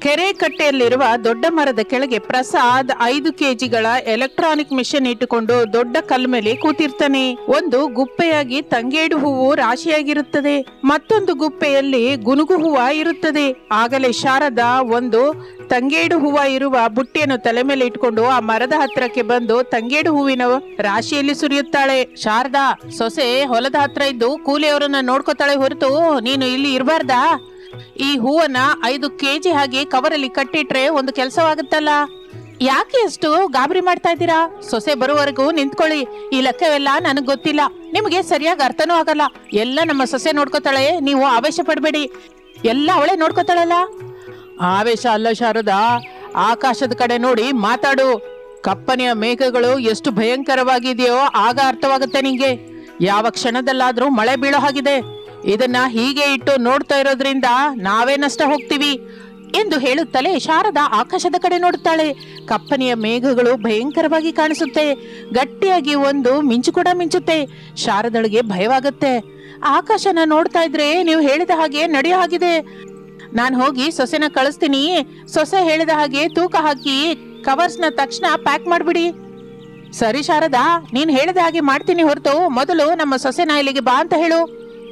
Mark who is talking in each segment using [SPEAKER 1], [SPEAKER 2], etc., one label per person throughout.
[SPEAKER 1] ಕೆರೆ ಕಟ್ಟೆಯಲ್ಲಿರುವ ದೊಡ್ಡ ಮರದ ಕೆಳಗೆ ಪ್ರಸಾದ್ ಐದು ಕೆಜಿಗಳ ಎಲೆಕ್ಟ್ರಾನಿಕ್ ಮಿಷನ್ ಇಟ್ಟುಕೊಂಡು ದೊಡ್ಡ ಕಲ್ ಮೇಲೆ ಕೂತಿರ್ತಾನೆ ಒಂದು ಗುಪ್ಪೆಯಾಗಿ ತಂಗೇಡು ಹೂವು ರಾಶಿಯಾಗಿರುತ್ತದೆ ಮತ್ತೊಂದು ಗುಪ್ಪೆಯಲ್ಲಿ ಗುನುಗು ಹೂವ ಇರುತ್ತದೆ ಆಗಲೇ ಶಾರದಾ ಒಂದು ತಂಗೇಡು ಹೂವ ಇರುವ ಬುಟ್ಟಿಯನ್ನು ತಲೆ ಮೇಲೆ ಇಟ್ಕೊಂಡು ಆ ಮರದ ಹತ್ರಕ್ಕೆ ಬಂದು ತಂಗೇಡು ಹೂವಿನ ರಾಶಿಯಲ್ಲಿ ಸುರಿಯುತ್ತಾಳೆ ಶಾರದಾ ಸೊಸೆ ಹೊಲದ ಹತ್ರ ಇದ್ದು ಕೂಲಿಯವರನ್ನ ನೋಡ್ಕೋತಾಳೆ ಹೊರತು ನೀನು ಇಲ್ಲಿ ಇರಬಾರ್ದಾ ಈ ಹೂವನ್ನ ಐದು ಕೆಜಿ ಹಾಗೆ ಕವರಲ್ಲಿ ಕಟ್ಟಿಟ್ರೆ ಒಂದು ಕೆಲಸವಾಗುತ್ತಲ್ಲ ಯಾಕೆ ಅಷ್ಟು ಗಾಬರಿ ಮಾಡ್ತಾ ಇದ್ದೀರಾ ಸೊಸೆ ಬರುವವರೆಗೂ ನಿಂತ್ಕೊಳ್ಳಿ ಈ ಲೆಕ್ಕವೆಲ್ಲ ನನಗ್ ಗೊತ್ತಿಲ್ಲ ನಿಮಗೆ ಸರಿಯಾಗಿ ಅರ್ಥನೂ ಆಗಲ್ಲ ಎಲ್ಲ ನಮ್ಮ ಸೊಸೆ ನೋಡ್ಕೋತಾಳೆ ನೀವು ಆವೇಶ ಪಡಬೇಡಿ ಎಲ್ಲ ಅವಳೇ ನೋಡ್ಕೋತಾಳಲ್ಲ ಆವೇಶ ಅಲ್ಲ ಶಾರದಾ ಆಕಾಶದ ಕಡೆ ನೋಡಿ ಮಾತಾಡು ಕಪ್ಪನೆಯ ಮೇಘಗಳು ಎಷ್ಟು ಭಯಂಕರವಾಗಿದೆಯೋ ಆಗ ಅರ್ಥವಾಗುತ್ತೆ ನಿಂಗೆ ಯಾವ ಕ್ಷಣದಲ್ಲಾದ್ರೂ ಮಳೆ ಬೀಳೋ ಹಾಗಿದೆ ಇದನ್ನ ಹೀಗೆ ಇಟ್ಟು ನೋಡ್ತಾ ಇರೋದ್ರಿಂದ ನಾವೇ ನಷ್ಟ ಹೋಗ್ತೀವಿ ಎಂದು ಹೇಳುತ್ತಲೇ ಶಾರದಾ ಆಕಾಶದ ಕಡೆ ನೋಡುತ್ತಾಳೆ ಕಪ್ಪನೆಯ ಮೇಘಗಳು ಭಯಂಕರವಾಗಿ ಕಾಣಿಸುತ್ತೆ ಗಟ್ಟಿಯಾಗಿ ಒಂದು ಮಿಂಚು ಕೂಡ ಮಿಂಚುತ್ತೆ ಶಾರದಳಿಗೆ ಭಯವಾಗುತ್ತೆ ಆಕಾಶನ ನೋಡ್ತಾ ಇದ್ರೆ ನೀವು ಹೇಳಿದ ಹಾಗೆ ನಡೆಯೋ ಹಾಗಿದೆ ನಾನು ಹೋಗಿ ಸೊಸೆನ ಕಳಿಸ್ತೀನಿ ಸೊಸೆ ಹೇಳಿದ ಹಾಗೆ ತೂಕ ಹಾಕಿ ಕವರ್ಸ್ನ ತಕ್ಷಣ ಪ್ಯಾಕ್ ಮಾಡ್ಬಿಡಿ ಸರಿ ಶಾರದಾ ನೀನ್ ಹೇಳಿದ ಹಾಗೆ ಮಾಡ್ತೀನಿ ಹೊರತು ಮೊದಲು ನಮ್ಮ ಸೊಸೆನ ಇಲ್ಲಿಗೆ ಬಾ ಅಂತ ಹೇಳು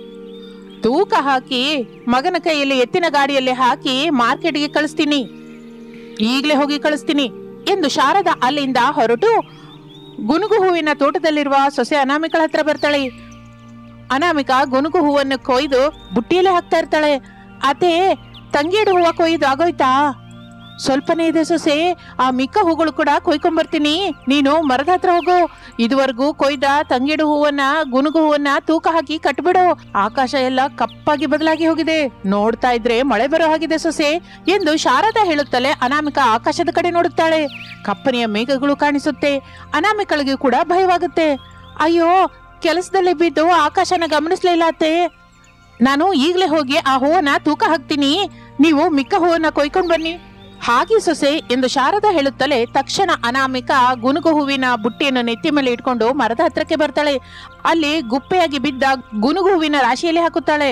[SPEAKER 1] ತೂಕ ಹಾಕಿ ಮಗನ ಕೈಯಲ್ಲಿ ಎತ್ತಿನ ಗಾಡಿಯಲ್ಲಿ ಹಾಕಿ ಮಾರ್ಕೆಟ್ಗೆ ಕಳಿಸ್ತೀನಿ ಈಗಲೇ ಹೋಗಿ ಕಳಿಸ್ತೀನಿ ಎಂದು ಶಾರದಾ ಅಲ್ಲಿಂದ ಹೊರಟು ಗುನುಗು ಹೂವಿನ ತೋಟದಲ್ಲಿರುವ ಸೊಸೆ ಅನಾಮಿಕಳ ಹತ್ರ ಬರ್ತಾಳೆ ಅನಾಮಿಕ ಗುನುಗು ಹೂವನ್ನು ಕೊಯ್ದು ಬುಟ್ಟಿಯಲ್ಲೇ ಹಾಕ್ತಾ ಇರ್ತಾಳೆ ಅದೇ ತಂಗೇಡು ಹೂವ ಕೊಯ್ದು ಆಗೋಯ್ತಾ ಸ್ವಲ್ಪನೇ ಇದೆ ಸೊಸೆ ಆ ಮಿಕ್ಕ ಹೂಗಳು ಕೂಡ ಕೊಯ್ಕೊಂಬರ್ತೀನಿ ನೀನು ಮರದ ಹತ್ರ ಹೋಗು ಇದುವರೆಗೂ ಕೊಯ್ದ ತಂಗೇಡು ಹೂವನ್ನ ಗುನುಗು ಹೂವನ್ನ ತೂಕ ಹಾಕಿ ಕಟ್ಬಿಡು ಆಕಾಶ ಎಲ್ಲ ಕಪ್ಪಾಗಿ ಬದಲಾಗಿ ಹೋಗಿದೆ ನೋಡ್ತಾ ಇದ್ರೆ ಮಳೆ ಬರೋ ಹಾಗಿದೆ ಸೊಸೆ ಎಂದು ಶಾರದಾ ಹೇಳುತ್ತಲೇ ಅನಾಮಿಕ ಆಕಾಶದ ಕಡೆ ನೋಡುತ್ತಾಳೆ ಕಪ್ಪನೆಯ ಮೇಘಗಳು ಕಾಣಿಸುತ್ತೆ ಅನಾಮಿಕಳಿಗೆ ಕೂಡ ಭಯವಾಗುತ್ತೆ ಅಯ್ಯೋ ಕೆಲಸದಲ್ಲಿ ಬಿದ್ದು ಆಕಾಶನ ಗಮನಿಸ್ಲಿಲ್ಲ ಅತ್ತೆ ನಾನು ಈಗಲೇ ಹೋಗಿ ಆ ಹೂವನ್ನ ತೂಕ ಹಾಕ್ತೀನಿ ನೀವು ಮಿಕ್ಕ ಹೂವನ್ನ ಕೊಯ್ಕೊಂಡ್ ಬನ್ನಿ ಹಾಗೆ ಸೊಸೆ ಎಂದು ಶಾರದಾ ಹೇಳುತ್ತಲೇ ತಕ್ಷಣ ಅನಾಮಿಕ ಗುನುಗು ಹೂವಿನ ಬುಟ್ಟಿಯನ್ನು ನೆತ್ತಿ ಮೇಲೆ ಇಟ್ಕೊಂಡು ಮರದ ಹತ್ರಕ್ಕೆ ಬರ್ತಾಳೆ ಅಲ್ಲಿ ಗುಪ್ಪೆಯಾಗಿ ಬಿದ್ದ ಗುನುಗು ಹೂವಿನ ರಾಶಿಯಲ್ಲಿ ಹಾಕುತ್ತಾಳೆ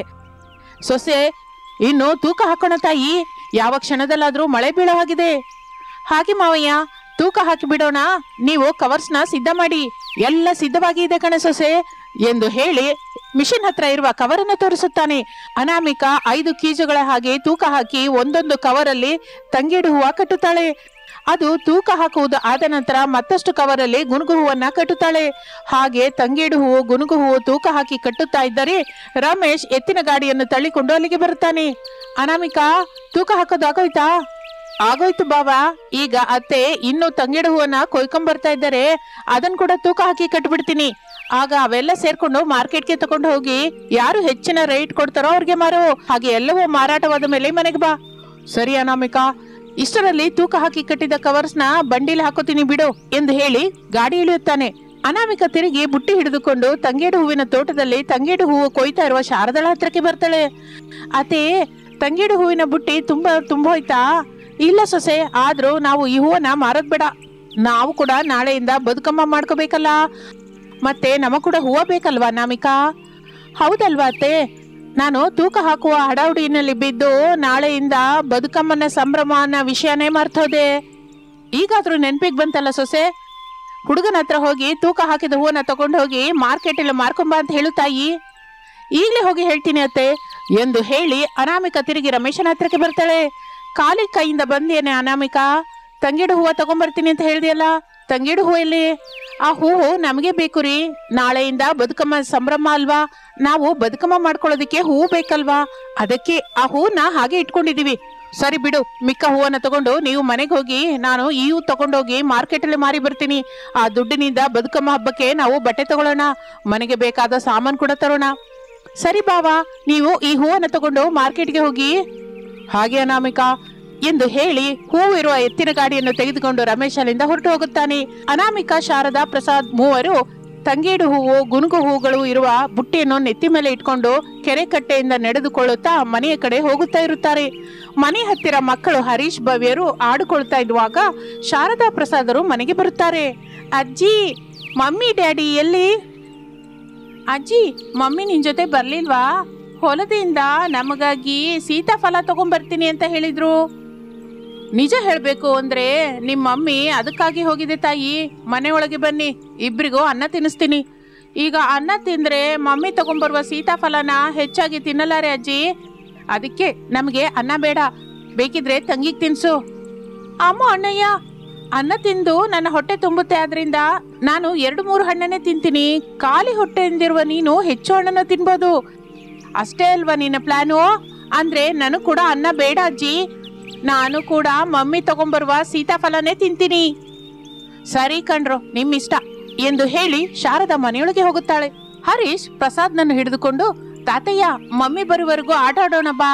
[SPEAKER 1] ಸೊಸೆ ಇನ್ನು ತೂಕ ಹಾಕೋಣ ತಾಯಿ ಯಾವ ಕ್ಷಣದಲ್ಲಾದ್ರೂ ಮಳೆ ಬೀಳೋ ಹಾಗಿದೆ ಹಾಗೆ ಮಾವಯ್ಯ ತೂಕ ಹಾಕಿ ಬಿಡೋಣ ನೀವು ಕವರ್ಸ್ನ ಸಿದ್ಧ ಮಾಡಿ ಎಲ್ಲ ಸಿದ್ಧವಾಗಿ ಇದೆ ಕಣೆ ಸೊಸೆ ಎಂದು ಹೇಳಿ ಮಿಷನ್ ಹತ್ರ ಇರುವ ಕವರನ್ನು ತೋರಿಸುತ್ತಾನೆ ಅನಾಮಿಕ ಐದು ಕೀಜುಗಳ ಹಾಗೆ ತೂಕ ಹಾಕಿ ಒಂದೊಂದು ಕವರಲ್ಲಿ ತಂಗೇಡು ಹೂವ ಕಟ್ಟುತ್ತಾಳೆ ಅದು ತೂಕ ಹಾಕುವುದು ಆದ ನಂತರ ಮತ್ತಷ್ಟು ಕವರಲ್ಲಿ ಗುನುಗು ಹೂವನ್ನ ಕಟ್ಟುತ್ತಾಳೆ ಹಾಗೆ ತಂಗೇಡು ಹೂವು ಗುನುಗು ಹೂವು ತೂಕ ಹಾಕಿ ಕಟ್ಟುತ್ತಾ ಇದ್ದರೆ ರಮೇಶ್ ಎತ್ತಿನ ಗಾಡಿಯನ್ನು ತಳ್ಳಿಕೊಂಡು ಅಲ್ಲಿಗೆ ಬರುತ್ತಾನೆ ಅನಾಮಿಕಾ ತೂಕ ಹಾಕೋದು ಆಗೋಯ್ತಾ ಆಗೋಯ್ತು ಬಾವಾ ಈಗ ಅತ್ತೆ ಇನ್ನು ತಂಗೇಡು ಹೂವನ್ನ ಕೊಯ್ಕೊಂಡ್ ಬರ್ತಾ ಇದ್ದಾರೆ ಅದನ್ನ ಕೂಡ ತೂಕ ಹಾಕಿ ಕಟ್ಬಿಡ್ತೀನಿ ಆಗ ಅವೆಲ್ಲ ಸೇರ್ಕೊಂಡು ಮಾರ್ಕೆಟ್ಗೆ ತಗೊಂಡು ಹೋಗಿ ಯಾರು ಹೆಚ್ಚಿನ ರೇಟ್ ಕೊಡ್ತಾರೋ ಅವ್ರಿಗೆ ಮಾರು ಹಾಗೆ ಎಲ್ಲವೂ ಮಾರಾಟವಾದ ಮೇಲೆ ಮನೆಗೆ ಬಾ ಸರಿ ಅನಾಮಿಕಾ ಇಷ್ಟರಲ್ಲಿ ತೂಕ ಹಾಕಿ ಕಟ್ಟಿದ ಕವರ್ಸ್ನ ಬಂಡಿಲಿ ಹಾಕೋತೀನಿ ಬಿಡು ಎಂದು ಹೇಳಿ ಗಾಡಿ ಇಳಿಯುತ್ತಾನೆ ಅನಾಮಿಕ ತಿರುಗಿ ಬುಟ್ಟಿ ಹಿಡಿದುಕೊಂಡು ತಂಗೇಡು ಹೂವಿನ ತೋಟದಲ್ಲಿ ತಂಗೇಡು ಹೂವು ಕೊಯ್ತಾ ಇರುವ ಶಾರದಳ ಹತ್ರಕ್ಕೆ ಬರ್ತಾಳೆ ಅದೇ ತಂಗೇಡು ಹೂವಿನ ಬುಟ್ಟಿ ತುಂಬಾ ತುಂಬೋಯ್ತಾ ಇಲ್ಲ ಸೊಸೆ ಆದ್ರೂ ನಾವು ಈ ಹೂವನ್ನ ಮಾರೋದ್ ಬೇಡ ನಾವು ಕೂಡ ನಾಳೆಯಿಂದ ಬದುಕಮ್ಮ ಮಾಡ್ಕೋಬೇಕಲ್ಲ ಮತ್ತೆ ನಮಗ್ ಕೂಡ ಹೂವ ಬೇಕಲ್ವಾ ನಾಮಿಕಾ ಹೌದಲ್ವಾ ಅತ್ತೆ ನಾನು ತೂಕ ಹಾಕುವ ಹಡಾವುಡಿನಲ್ಲಿ ಬಿದ್ದು ನಾಳೆಯಿಂದ ಬದುಕಮ್ಮನ ಸಂಭ್ರಮ ಅನ್ನೋ ವಿಷಯನೇ ಮರ್ತೋದೆ ಈಗಾದ್ರೂ ನೆನ್ಪಿಗೆ ಬಂತಲ್ಲ ಸೊಸೆ ಹುಡುಗನ ಹತ್ರ ಹೋಗಿ ತೂಕ ಹಾಕಿದ ಹೂವನ್ನ ತಗೊಂಡು ಹೋಗಿ ಮಾರ್ಕೆಟಲ್ಲಿ ಮಾರ್ಕೊಂಬ ಅಂತ ಹೇಳು ತಾಯಿ ಈಗಲೇ ಹೋಗಿ ಹೇಳ್ತೀನಿ ಅತ್ತೆ ಎಂದು ಹೇಳಿ ಅನಾಮಿಕ ತಿರುಗಿ ರಮೇಶನ ಹತ್ರಕ್ಕೆ ಬರ್ತಾಳೆ ಖಾಲಿ ಕೈಯಿಂದ ಬಂದೇನೆ ಅನಾಮಿಕ ತಂಗೇಡು ಹೂವ ತಗೊಂಬರ್ತೀನಿ ಅಂತ ಹೇಳ್ದಿಯಲ್ಲ ತಂಗೇಡು ಹೂವು ಎಲ್ಲಿ ಆ ಹೂವು ನಮಗೆ ಬೇಕು ರೀ ನಾಳೆಯಿಂದ ಬದುಕಮ್ಮ ಸಂಭ್ರಮ ಅಲ್ವಾ ನಾವು ಬದುಕಮ್ಮ ಮಾಡ್ಕೊಳ್ಳೋದಕ್ಕೆ ಹೂವು ಬೇಕಲ್ವಾ ಅದಕ್ಕೆ ಆ ಹೂವನ್ನ ಹಾಗೆ ಇಟ್ಕೊಂಡಿದೀವಿ ಸರಿ ಬಿಡು ಮಿಕ್ಕ ಹೂವನ್ನ ತಗೊಂಡು ನೀವು ಮನೆಗೆ ಹೋಗಿ ನಾನು ಈ ಹೂ ತಗೊಂಡೋಗಿ ಮಾರ್ಕೆಟಲ್ಲಿ ಮಾರಿ ಬರ್ತೀನಿ ಆ ದುಡ್ಡಿನಿಂದ ಬದುಕಮ್ಮ ಹಬ್ಬಕ್ಕೆ ನಾವು ಬಟ್ಟೆ ತಗೊಳ್ಳೋಣ ಮನೆಗೆ ಬೇಕಾದ ಸಾಮಾನು ಕೂಡ ತರೋಣ ಸರಿ ಬಾವಾ ನೀವು ಈ ಹೂವನ್ನ ತಗೊಂಡು ಮಾರ್ಕೆಟ್ಗೆ ಹೋಗಿ ಹಾಗೆ ಅನಾಮಿಕಾ ಎಂದು ಹೇಳಿ ಹೂವು ಇರುವ ಎತ್ತಿನ ಗಾಡಿಯನ್ನು ತೆಗೆದುಕೊಂಡು ರಮೇಶ್ ಅಲ್ಲಿಂದ ಹೊರಟು ಹೋಗುತ್ತಾನೆ ಅನಾಮಿಕಾ ಶಾರದಾ ಪ್ರಸಾದ್ ಮೂವರು ತಂಗೇಡು ಹೂವು ಗುನುಗು ಹೂಗಳು ಇರುವ ಬುಟ್ಟಿಯನ್ನು ನೆತ್ತಿ ಮೇಲೆ ಇಟ್ಕೊಂಡು ಕೆರೆ ಕಟ್ಟೆಯಿಂದ ನಡೆದುಕೊಳ್ಳುತ್ತಾ ಮನೆಯ ಕಡೆ ಹೋಗುತ್ತಾ ಇರುತ್ತಾರೆ ಮನೆ ಹತ್ತಿರ ಮಕ್ಕಳು ಹರೀಶ್ ಭವ್ಯರು ಆಡಿಕೊಳ್ತಾ ಇರುವಾಗ ಶಾರದಾ ಪ್ರಸಾದರು ಮನೆಗೆ ಬರುತ್ತಾರೆ ಅಜ್ಜಿ ಮಮ್ಮಿ ಡ್ಯಾಡಿ ಎಲ್ಲಿ ಅಜ್ಜಿ ಮಮ್ಮಿ ನಿನ್ ಜೊತೆ ಬರ್ಲಿಲ್ವಾ ಹೊಲದಿಂದ ನಮಗಾಗಿ ಸೀತಾಫಲ ತಗೊಂಬರ್ತೀನಿ ಅಂತ ಹೇಳಿದ್ರು ನಿಜ ಹೇಳ್ಬೇಕು ಅಂದ್ರೆ ನಿಮ್ ಮಮ್ಮಿ ಅದಕ್ಕಾಗಿ ಹೋಗಿದೆ ತಾಯಿ ಮನೆ ಒಳಗೆ ಬನ್ನಿ ಇಬ್ರಿಗೂ ಅನ್ನ ತಿನ್ನಿಸ್ತೀನಿ ಈಗ ಅನ್ನ ತಿಂದ್ರೆ ಮಮ್ಮಿ ತಗೊಂಬರುವ ಸೀತಾಫಲನ ಹೆಚ್ಚಾಗಿ ತಿನ್ನಲಾರೆ ಅಜ್ಜಿ ಅದಕ್ಕೆ ನಮಗೆ ಅನ್ನ ಬೇಡ ಬೇಕಿದ್ರೆ ತಂಗಿಗ್ ತಿನ್ಸು ಅಮ್ಮ ಅಣ್ಣಯ್ಯ ಅನ್ನ ತಿಂದು ನನ್ನ ಹೊಟ್ಟೆ ತುಂಬುತ್ತೆ ಆದ್ರಿಂದ ನಾನು ಎರಡು ಮೂರು ಹಣ್ಣನ್ನೇ ತಿಂತೀನಿ ಖಾಲಿ ಹೊಟ್ಟೆಯಿಂದಿರುವ ನೀನು ಹೆಚ್ಚು ಹಣ್ಣನ್ನು ತಿನ್ಬೋದು ಅಷ್ಟೇ ಅಲ್ವಾ ನಿನ್ನ ಪ್ಲಾನು ಅಂದ್ರೆ ನನಗ್ ಕೂಡ ಅನ್ನ ಬೇಡ ಅಜ್ಜಿ ನಾನು ಕೂಡ ಮಮ್ಮಿ ತಗೊಂಬರುವ ಸೀತಾಫಲನೇ ತಿಂತೀನಿ ಸರಿ ಕಣ್ರು ನಿಮ್ಮಿಷ್ಟ ಎಂದು ಹೇಳಿ ಶಾರದಾ ಮನೆಯೊಳಗೆ ಹೋಗುತ್ತಾಳೆ ಹರೀಶ್ ಪ್ರಸಾದ್ನನ್ನು ಹಿಡಿದುಕೊಂಡು ತಾತಯ್ಯ ಮಮ್ಮಿ ಬರುವವರೆಗೂ ಆಟ ಆಡೋಣ ಬಾ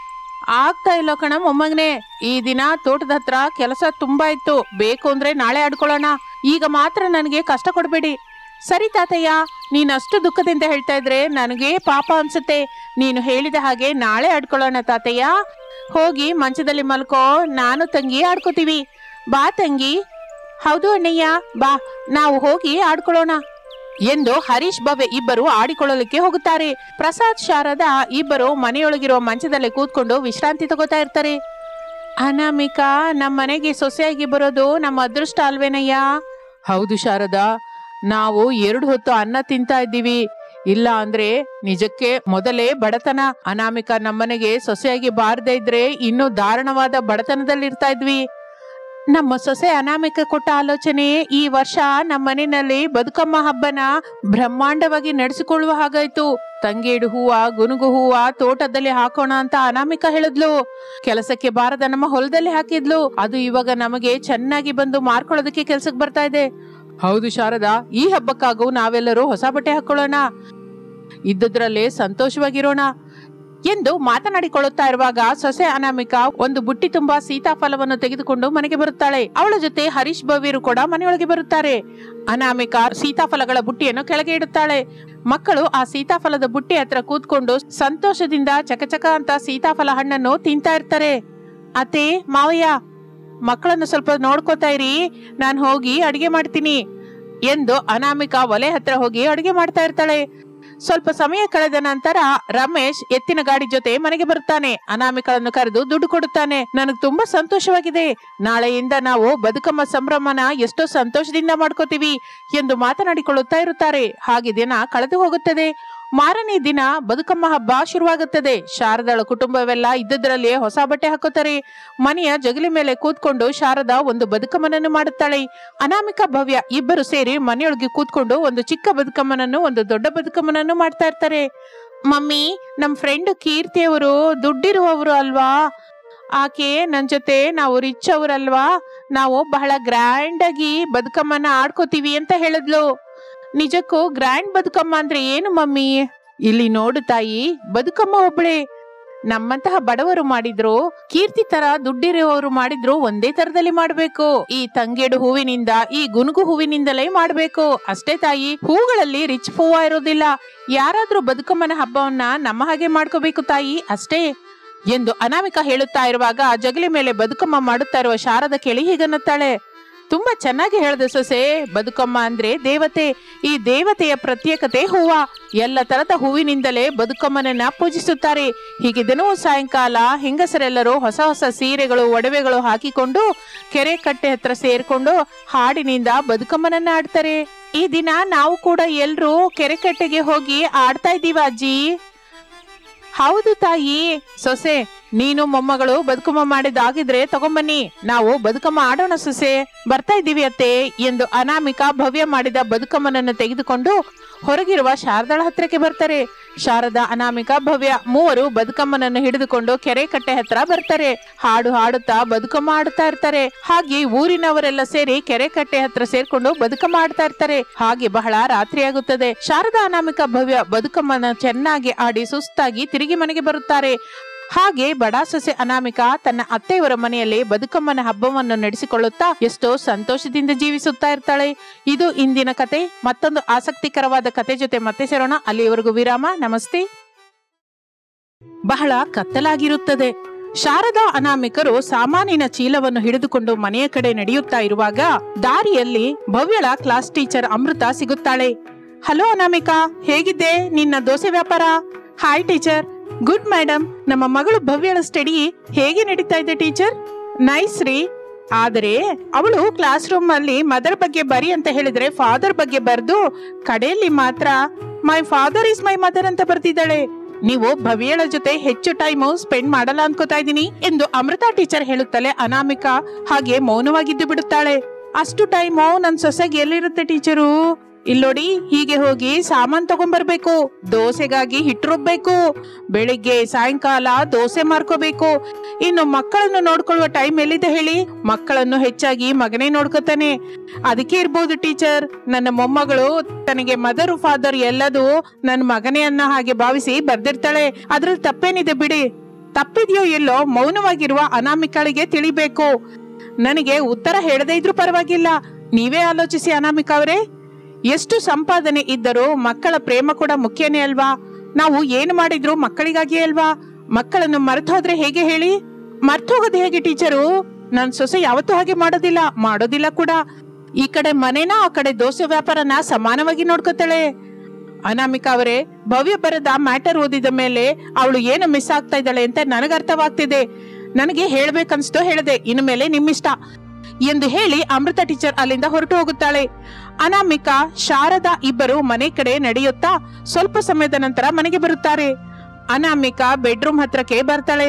[SPEAKER 1] ಆಗ್ತಾ ಇಲ್ಲ ಕಣ ಮೊಮ್ಮಗನೆ ಈ ದಿನ ತೋಟದ ಹತ್ರ ಕೆಲಸ ತುಂಬಾ ಇತ್ತು ಬೇಕು ಅಂದ್ರೆ ನಾಳೆ ಆಡ್ಕೊಳ್ಳೋಣ ಈಗ ಮಾತ್ರ ನನಗೆ ಕಷ್ಟ ಕೊಡಬೇಡಿ ಸರಿ ತಾತಯ್ಯ ನೀನು ಅಷ್ಟು ದುಃಖದಿಂದ ಹೇಳ್ತಾ ಇದ್ರೆ ನನಗೆ ಪಾಪ ಅನ್ಸುತ್ತೆ ನೀನು ಹೇಳಿದ ಹಾಗೆ ನಾಳೆ ಆಡ್ಕೊಳ್ಳೋಣ ತಾತಯ್ಯ ಹೋಗಿ ಮಂಚದಲ್ಲಿ ಮಲ್ಕೋ ನಾನು ತಂಗಿ ಆಡ್ಕೋತೀವಿ ಬಾ ತಂಗಿ ಹೌದು ಅಣ್ಣಯ್ಯ ಬಾ ನಾವು ಹೋಗಿ ಆಡ್ಕೊಳ್ಳೋಣ ಎಂದು ಹರೀಶ್ ಭವ್ಯ ಇಬ್ಬರು ಆಡಿಕೊಳ್ಳಲಿಕ್ಕೆ ಹೋಗುತ್ತಾರೆ ಪ್ರಸಾದ್ ಶಾರದಾ ಇಬ್ಬರು ಮನೆಯೊಳಗಿರುವ ಮಂಚದಲ್ಲಿ ಕೂತ್ಕೊಂಡು ವಿಶ್ರಾಂತಿ ತಗೋತಾ ಇರ್ತಾರೆ ಅನಾಮಿಕಾ ನಮ್ಮ ಮನೆಗೆ ಸೊಸೆಯಾಗಿ ಬರೋದು ನಮ್ಮ ಅದೃಷ್ಟ ಅಲ್ವೇನಯ್ಯ ಹೌದು ಶಾರದಾ ನಾವು ಎರಡು ಹೊತ್ತು ಅನ್ನ ತಿಂತಾ ಇದ್ದೀವಿ ಇಲ್ಲ ಅಂದ್ರೆ ನಿಜಕ್ಕೆ ಮೊದಲೇ ಬಡತನ ಅನಾಮಿಕಾ ನಮ್ಮನೆಗೆ ಸೊಸೆಯಾಗಿ ಬಾರದೇ ಇದ್ರೆ ಇನ್ನೂ ದಾರುಣವಾದ ಬಡತನದಲ್ಲಿ ಇರ್ತಾ ಇದ್ವಿ ನಮ್ಮ ಸೊಸೆ ಅನಾಮಿಕ ಕೊಟ್ಟ ಆಲೋಚನೆ ಈ ವರ್ಷ ನಮ್ಮ ಮನೆಯಲ್ಲಿ ಬದುಕಮ್ಮ ಹಬ್ಬನ ಬ್ರಹ್ಮಾಂಡವಾಗಿ ನಡೆಸಿಕೊಳ್ಳುವ ಹಾಗಾಯ್ತು ತಂಗೇಡು ಹೂವ ಗುನುಗು ಹೂವ ತೋಟದಲ್ಲಿ ಹಾಕೋಣ ಅಂತ ಅನಾಮಿಕ ಹೇಳಿದ್ಲು ಕೆಲಸಕ್ಕೆ ಬಾರದ ನಮ್ಮ ಹೊಲದಲ್ಲಿ ಹಾಕಿದ್ಲು ಅದು ಇವಾಗ ನಮಗೆ ಚೆನ್ನಾಗಿ ಬಂದು ಮಾರ್ಕೊಳ್ಳೋದಕ್ಕೆ ಕೆಲ್ಸಕ್ಕೆ ಬರ್ತಾ ಇದೆ ಹೌದು ಶಾರದಾ ಈ ಹಬ್ಬಕ್ಕಾಗೂ ನಾವೆಲ್ಲರೂ ಹೊಸ ಬಟ್ಟೆ ಹಾಕೊಳ್ಳೋಣ ಇದ್ದದ್ರಲ್ಲೇ ಸಂತೋಷವಾಗಿರೋಣ ಎಂದು ಮಾತನಾಡಿಕೊಳ್ಳುತ್ತಾ ಇರುವಾಗ ಸೊಸೆ ಅನಾಮಿಕ ಒಂದು ಬುಟ್ಟಿ ತುಂಬಾ ಸೀತಾಫಲವನ್ನು ತೆಗೆದುಕೊಂಡು ಮನೆಗೆ ಬರುತ್ತಾಳೆ ಅವಳ ಜೊತೆ ಹರೀಶ್ ಭವ್ಯರು ಕೂಡ ಮನೆಯೊಳಗೆ ಬರುತ್ತಾರೆ ಅನಾಮಿಕ ಸೀತಾಫಲಗಳ ಬುಟ್ಟಿಯನ್ನು ಕೆಳಗೆ ಇಡುತ್ತಾಳೆ ಮಕ್ಕಳು ಆ ಸೀತಾಫಲದ ಬುಟ್ಟಿ ಹತ್ರ ಕೂತ್ಕೊಂಡು ಸಂತೋಷದಿಂದ ಚಕಚಕ ಅಂತ ಸೀತಾಫಲ ಹಣ್ಣನ್ನು ತಿಂತಾ ಇರ್ತಾರೆ ಅತ್ತೆ ಮಾವಯ್ಯ ಮಕ್ಕಳನ್ನು ಸ್ವಲ್ಪ ನೋಡ್ಕೋತಾ ಇರಿ ನಾನು ಹೋಗಿ ಅಡಿಗೆ ಮಾಡ್ತೀನಿ ಎಂದು ಅನಾಮಿಕ ಒಲೆ ಹತ್ರ ಹೋಗಿ ಅಡಿಗೆ ಮಾಡ್ತಾ ಇರ್ತಾಳೆ ಸ್ವಲ್ಪ ಸಮಯ ಕಳೆದ ನಂತರ ರಮೇಶ್ ಎತ್ತಿನ ಗಾಡಿ ಜೊತೆ ಮನೆಗೆ ಬರುತ್ತಾನೆ ಅನಾಮಿಕಳನ್ನು ಕರೆದು ದುಡ್ಡು ಕೊಡುತ್ತಾನೆ ನನಗೆ ತುಂಬಾ ಸಂತೋಷವಾಗಿದೆ ನಾಳೆಯಿಂದ ನಾವು ಬದುಕಮ್ಮ ಸಂಭ್ರಮನ ಎಷ್ಟೋ ಸಂತೋಷದಿಂದ ಮಾಡ್ಕೋತೀವಿ ಎಂದು ಮಾತನಾಡಿಕೊಳ್ಳುತ್ತಾ ಇರುತ್ತಾರೆ ಹಾಗೆ ದಿನ ಕಳೆದು ಹೋಗುತ್ತದೆ ಮಾರನೇ ದಿನ ಬದುಕಮ್ಮ ಹಬ್ಬ ಶುರುವಾಗುತ್ತದೆ ಶಾರದಾಳ ಕುಟುಂಬವೆಲ್ಲ ಇದ್ದದ್ರಲ್ಲಿಯೇ ಹೊಸ ಬಟ್ಟೆ ಹಾಕೋತಾರೆ ಮನೆಯ ಜಗಲಿ ಮೇಲೆ ಕೂತ್ಕೊಂಡು ಶಾರದಾ ಒಂದು ಬದುಕಮ್ಮನನ್ನು ಮಾಡುತ್ತಾಳೆ ಅನಾಮಿಕ ಭವ್ಯ ಇಬ್ಬರು ಸೇರಿ ಮನೆಯೊಳಗೆ ಕೂತ್ಕೊಂಡು ಒಂದು ಚಿಕ್ಕ ಬದುಕಮ್ಮನನ್ನು ಒಂದು ದೊಡ್ಡ ಬದುಕಮ್ಮನನ್ನು ಮಾಡ್ತಾ ಇರ್ತಾರೆ ಮಮ್ಮಿ ನಮ್ ಫ್ರೆಂಡ್ ಕೀರ್ತಿ ಅವರು ದುಡ್ಡಿರುವವರು ಅಲ್ವಾ ಆಕೆ ನನ್ ಜೊತೆ ನಾವು ರಿಚ್ ಅವರಲ್ವಾ ನಾವು ಬಹಳ ಗ್ರ್ಯಾಂಡ್ ಆಗಿ ಬದುಕಮ್ಮನ ಆಡ್ಕೋತೀವಿ ಅಂತ ಹೇಳಿದ್ಲು ನಿಜಕ್ಕೂ ಗ್ರ್ಯಾಂಡ್ ಬದುಕಮ್ಮ ಅಂದ್ರೆ ಏನು ಮಮ್ಮಿ ಇಲ್ಲಿ ನೋಡು ತಾಯಿ ಬದುಕಮ್ಮ ಒಬ್ಳೆ ನಮ್ಮಂತಹ ಬಡವರು ಮಾಡಿದ್ರು ಕೀರ್ತಿ ತರ ದುಡ್ಡಿರುವವರು ಮಾಡಿದ್ರು ಒಂದೇ ತರದಲ್ಲಿ ಮಾಡ್ಬೇಕು ಈ ತಂಗೇಡು ಹೂವಿನಿಂದ ಈ ಗುನುಗು ಹೂವಿನಿಂದಲೇ ಮಾಡ್ಬೇಕು ಅಷ್ಟೇ ತಾಯಿ ಹೂಗಳಲ್ಲಿ ರಿಚ್ ಹೂವ ಇರೋದಿಲ್ಲ ಯಾರಾದ್ರೂ ಬದುಕಮ್ಮನ ಹಬ್ಬವನ್ನ ನಮ್ಮ ಹಾಗೆ ಮಾಡ್ಕೋಬೇಕು ತಾಯಿ ಅಷ್ಟೇ ಎಂದು ಅನಾಮಿಕ ಹೇಳುತ್ತಾ ಇರುವಾಗ ಜಗಲಿ ಮೇಲೆ ಬದುಕಮ್ಮ ಮಾಡುತ್ತಾ ಇರುವ ಶಾರದ ಕೇಳಿ ಹೀಗನ್ನುತ್ತಾಳೆ ತುಂಬಾ ಚೆನ್ನಾಗಿ ಹೇಳ್ದೆ ಸೊಸೆ ಬದುಕಮ್ಮ ಅಂದ್ರೆ ದೇವತೆ ಈ ದೇವತೆಯ ಪ್ರತ್ಯೇಕತೆ ಹೂವ ಎಲ್ಲ ತರದ ಹೂವಿನಿಂದಲೇ ಬದುಕಮ್ಮನನ್ನ ಪೂಜಿಸುತ್ತಾರೆ ಹೀಗೆ ದಿನವೂ ಸಾಯಂಕಾಲ ಹೆಂಗಸರೆಲ್ಲರೂ ಹೊಸ ಹೊಸ ಸೀರೆಗಳು ಒಡವೆಗಳು ಹಾಕಿಕೊಂಡು ಕೆರೆ ಕಟ್ಟೆ ಹತ್ರ ಸೇರ್ಕೊಂಡು ಹಾಡಿನಿಂದ ಬದುಕಮ್ಮನನ್ನ ಆಡ್ತಾರೆ ಈ ದಿನ ನಾವು ಕೂಡ ಎಲ್ರೂ ಕೆರೆ ಕಟ್ಟೆಗೆ ಹೋಗಿ ಆಡ್ತಾ ಇದ್ದೀವ ಅಜ್ಜಿ ಹೌದು ತಾಯಿ ಸೊಸೆ ನೀನು ಮೊಮ್ಮಗಳು ಬದುಕಮ್ಮ ಮಾಡಿದಾಗಿದ್ರೆ ತಗೊಂಬನ್ನಿ ನಾವು ಬದುಕಮ್ಮ ಆಡೋಣ ಸೊಸೆ ಬರ್ತಾ ಇದ್ದೀವಿ ಅತ್ತೆ ಎಂದು ಅನಾಮಿಕ ಭವ್ಯ ಮಾಡಿದ ಬದುಕಮ್ಮನನ್ನು ತೆಗೆದುಕೊಂಡು ಹೊರಗಿರುವ ಶಾರದಾಳ ಹತ್ರಕ್ಕೆ ಬರ್ತಾರೆ ಶಾರದಾ ಅನಾಮಿಕ ಭವ್ಯ ಮೂವರು ಬದುಕಮ್ಮನನ್ನು ಹಿಡಿದುಕೊಂಡು ಕೆರೆ ಕಟ್ಟೆ ಹತ್ರ ಬರ್ತಾರೆ ಹಾಡು ಹಾಡುತ್ತಾ ಬದುಕಮ್ಮ ಆಡುತ್ತಾ ಇರ್ತಾರೆ ಹಾಗೆ ಊರಿನವರೆಲ್ಲ ಸೇರಿ ಕೆರೆ ಕಟ್ಟೆ ಹತ್ರ ಸೇರ್ಕೊಂಡು ಬದುಕಮ್ಮ ಆಡ್ತಾ ಇರ್ತಾರೆ ಹಾಗೆ ಬಹಳ ರಾತ್ರಿ ಆಗುತ್ತದೆ ಶಾರದಾ ಅನಾಮಿಕ ಭವ್ಯ ಬದುಕಮ್ಮನ ಚೆನ್ನಾಗಿ ಆಡಿ ಸುಸ್ತಾಗಿ ತಿರುಗಿ ಮನೆಗೆ ಬರುತ್ತಾರೆ ಹಾಗೆ ಬಡ ಸೊಸೆ ಅನಾಮಿಕ ತನ್ನ ಅತ್ತೆಯವರ ಮನೆಯಲ್ಲಿ ಬದುಕಮ್ಮನ ಹಬ್ಬವನ್ನು ನಡೆಸಿಕೊಳ್ಳುತ್ತಾ ಎಷ್ಟೋ ಸಂತೋಷದಿಂದ ಜೀವಿಸುತ್ತಾ ಇರ್ತಾಳೆ ಇದು ಇಂದಿನ ಕತೆ ಮತ್ತೊಂದು ಆಸಕ್ತಿಕರವಾದ ಕತೆ ಜೊತೆ ಮತ್ತೆ ಸೇರೋಣ ಅಲ್ಲಿಯವರೆಗೂ ವಿರಾಮ ನಮಸ್ತೆ ಬಹಳ ಕತ್ತಲಾಗಿರುತ್ತದೆ ಶಾರದಾ ಅನಾಮಿಕರು ಸಾಮಾನಿನ ಚೀಲವನ್ನು ಹಿಡಿದುಕೊಂಡು ಮನೆಯ ಕಡೆ ನಡೆಯುತ್ತಾ ಇರುವಾಗ ದಾರಿಯಲ್ಲಿ ಭವ್ಯಳ ಕ್ಲಾಸ್ ಟೀಚರ್ ಅಮೃತ ಸಿಗುತ್ತಾಳೆ ಹಲೋ ಅನಾಮಿಕಾ ಹೇಗಿದ್ದೆ ನಿನ್ನ ದೋಸೆ ವ್ಯಾಪಾರ ಹಾಯ್ ಟೀಚರ್ ಗುಡ್ ಮೇಡಮ್ ನಮ್ಮ ಮಗಳು ಭವ್ಯಳ ಸ್ಟಡಿ ಹೇಗೆ ನಡೀತಾ ಇದೆ ಟೀಚರ್ ನೈಸ್ ರೀ ಆದರೆ ಅವಳು ಕ್ಲಾಸ್ ರೂಮ್ ಅಲ್ಲಿ ಮದರ್ ಬಗ್ಗೆ ಬರಿ ಅಂತ ಹೇಳಿದ್ರೆ ಫಾದರ್ ಬಗ್ಗೆ ಬರ್ದು ಕಡೆಯಲ್ಲಿ ಮಾತ್ರ my father is my mother ಅಂತ ಬರ್ತಿದ್ದಾಳೆ ನೀವು ಭವ್ಯಳ ಜೊತೆ ಹೆಚ್ಚು ಟೈಮ್ ಸ್ಪೆಂಡ್ ಮಾಡಲ್ಲ ಅನ್ಕೋತಾ ಇದೀನಿ ಎಂದು ಅಮೃತ ಟೀಚರ್ ಹೇಳುತ್ತಲೇ ಅನಾಮಿಕಾ ಹಾಗೆ ಮೌನವಾಗಿದ್ದು ಬಿಡುತ್ತಾಳೆ ಅಷ್ಟು ಟೈಮು ನನ್ ಸೊಸೆಗೆ ಎಲ್ಲಿರುತ್ತೆ ಟೀಚರು ಇಲ್ಲೋಡಿ ಹೀಗೆ ಹೋಗಿ ಸಾಮಾನ್ ತಗೊಂಡ್ಬರ್ಬೇಕು ದೋಸೆಗಾಗಿ ಹಿಟ್ಟು ರುಬ್ಬೇಕು ಬೆಳಿಗ್ಗೆ ಸಾಯಂಕಾಲ ದೋಸೆ ಮಾರ್ಕೋಬೇಕು ಇನ್ನು ಮಕ್ಕಳನ್ನು ನೋಡ್ಕೊಳ್ಳುವ ಟೈಮ್ ಎಲ್ಲಿದೆ ಹೇಳಿ ಮಕ್ಕಳನ್ನು ಹೆಚ್ಚಾಗಿ ಮಗನೇ ನೋಡ್ಕೋತಾನೆ ಅದಕ್ಕೆ ಇರ್ಬೋದು ಟೀಚರ್ ನನ್ನ ಮೊಮ್ಮಗಳು ತನಗೆ ಮದರ್ ಫಾದರ್ ಎಲ್ಲದು ನನ್ನ ಮಗನೇ ಅನ್ನ ಹಾಗೆ ಭಾವಿಸಿ ಬರ್ದಿರ್ತಾಳೆ ಅದ್ರಲ್ಲಿ ತಪ್ಪೇನಿದೆ ಬಿಡಿ ತಪ್ಪಿದ್ಯೋ ಎಲ್ಲೋ ಮೌನವಾಗಿರುವ ಅನಾಮಿಕಳಿಗೆ ತಿಳಿಬೇಕು ನನಗೆ ಉತ್ತರ ಹೇಳದೇ ಇದ್ರೂ ಪರವಾಗಿಲ್ಲ ನೀವೇ ಆಲೋಚಿಸಿ ಅನಾಮಿಕಾ ಅವರೇ ಎಷ್ಟು ಸಂಪಾದನೆ ಇದ್ದರೂ ಮಕ್ಕಳ ಪ್ರೇಮ ಕೂಡ ಮುಖ್ಯನೇ ಅಲ್ವಾ ನಾವು ಏನು ಮಾಡಿದ್ರು ಮಕ್ಕಳಿಗಾಗಿಯೇ ಅಲ್ವಾ ಮಕ್ಕಳನ್ನು ಮರೆತು ಹೋದ್ರೆ ಹೇಗೆ ಹೇಳಿ ಮರ್ತು ಹೋಗೋದು ಹೇಗೆ ಟೀಚರು ನನ್ ಸೊಸೆ ಯಾವತ್ತೂ ಹಾಗೆ ಮಾಡೋದಿಲ್ಲ ಮಾಡೋದಿಲ್ಲ ಕೂಡ ಈ ಕಡೆ ಮನೇನ ಆ ಕಡೆ ದೋಸೆ ವ್ಯಾಪಾರನ ಸಮಾನವಾಗಿ ನೋಡ್ಕೋತಾಳೆ ಅನಾಮಿಕಾ ಅವರೇ ಭವ್ಯ ಬರದ ಮ್ಯಾಟರ್ ಓದಿದ ಮೇಲೆ ಅವಳು ಏನು ಮಿಸ್ ಆಗ್ತಾ ಇದ್ದಾಳೆ ಅಂತ ನನಗೆ ಅರ್ಥವಾಗ್ತಿದೆ ನನಗೆ ಹೇಳ್ಬೇಕನ್ಸ್ತು ಹೇಳಿದೆ ಇನ್ನು ಮೇಲೆ ನಿಮ್ಮಿಷ್ಟ ಎಂದು ಹೇಳಿ ಅಮೃತ ಟೀಚರ್ ಅಲ್ಲಿಂದ ಹೊರಟು ಹೋಗುತ್ತಾಳೆ ಅನಾಮಿಕಾ ಶಾರದಾ ಇಬ್ಬರು ಮನೆ ಕಡೆ ನಡೆಯುತ್ತಾ ಸ್ವಲ್ಪ ಸಮಯದ ನಂತರ ಮನೆಗೆ ಬರುತ್ತಾರೆ ಅನಾಮಿಕಾ ಬೆಡ್ರೂಮ್ ಹತ್ರಕ್ಕೆ ಬರ್ತಾಳೆ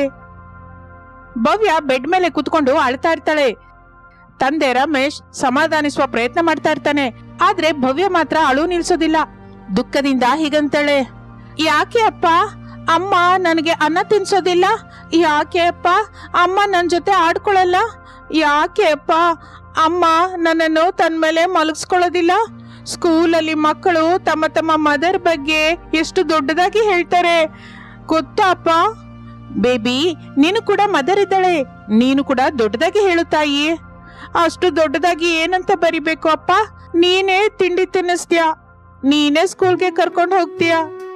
[SPEAKER 1] ಭವ್ಯ ಬೆಡ್ ಮೇಲೆ ಕುತ್ಕೊಂಡು ಅಳ್ತಾ ಇರ್ತಾಳೆ ತಂದೆ ರಮೇಶ್ ಸಮಾಧಾನಿಸುವ ಪ್ರಯತ್ನ ಮಾಡ್ತಾ ಇರ್ತಾನೆ ಆದ್ರೆ ಭವ್ಯ ಮಾತ್ರ ಅಳು ನಿಲ್ಸೋದಿಲ್ಲ ದುಃಖದಿಂದ ಹೀಗಂತಾಳೆ ಯಾಕೆ ಅಪ್ಪ ಅಮ್ಮ ನನಗೆ ಅನ್ನ ತಿನ್ಸೋದಿಲ್ಲ ಯಾಕೆ ಅಪ್ಪ ಅಮ್ಮ ನನ್ನ ಜೊತೆ ಆಡ್ಕೊಳ್ಳಲ್ಲ ಯಾಕೆ ಅಪ್ಪ ಅಮ್ಮ ನನ್ನನ್ನು ತನ್ನ ಮೇಲೆ ಮಲಗಿಸ್ಕೊಳ್ಳೋದಿಲ್ಲ ಸ್ಕೂಲಲ್ಲಿ ಮಕ್ಕಳು ತಮ್ಮ ತಮ್ಮ ಮದರ್ ಬಗ್ಗೆ ಎಷ್ಟು ದೊಡ್ಡದಾಗಿ ಹೇಳ್ತಾರೆ ಗೊತ್ತಾ ಅಪ್ಪ ಬೇಬಿ ನೀನು ಕೂಡ ಮದರ್ ಇದ್ದಾಳೆ ನೀನು ಕೂಡ ದೊಡ್ಡದಾಗಿ ಹೇಳು ತಾಯಿ ಅಷ್ಟು ದೊಡ್ಡದಾಗಿ ಏನಂತ ಬರಿಬೇಕು ಅಪ್ಪ ನೀನೇ ತಿಂಡಿ ತಿನ್ನಿಸ್ತೀಯ ನೀನೇ ಸ್ಕೂಲ್ಗೆ ಕರ್ಕೊಂಡು ಹೋಗ್ತೀಯ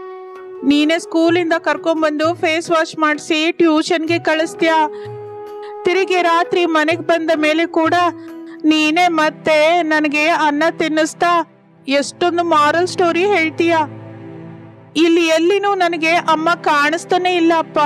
[SPEAKER 1] ನೀನೇ ಸ್ಕೂಲಿಂದ ಕರ್ಕೊಂಡ್ಬಂದು ಫೇಸ್ ವಾಶ್ ಮಾಡಿಸಿ ಟ್ಯೂಷನ್ಗೆ ಕಳಿಸ್ತೀಯ ತಿರುಗಿ ರಾತ್ರಿ ಮನೆಗೆ ಬಂದ ಮೇಲೆ ಕೂಡ ನೀನೇ ಮತ್ತೆ ನನಗೆ ಅನ್ನ ತಿನ್ನಿಸ್ತಾ ಎಷ್ಟೊಂದು ಮಾರಲ್ ಸ್ಟೋರಿ ಹೇಳ್ತೀಯ ಇಲ್ಲಿ ಎಲ್ಲಿನೂ ನನಗೆ ಅಮ್ಮ ಕಾಣಿಸ್ತಾನೆ ಇಲ್ಲ ಅಪ್ಪ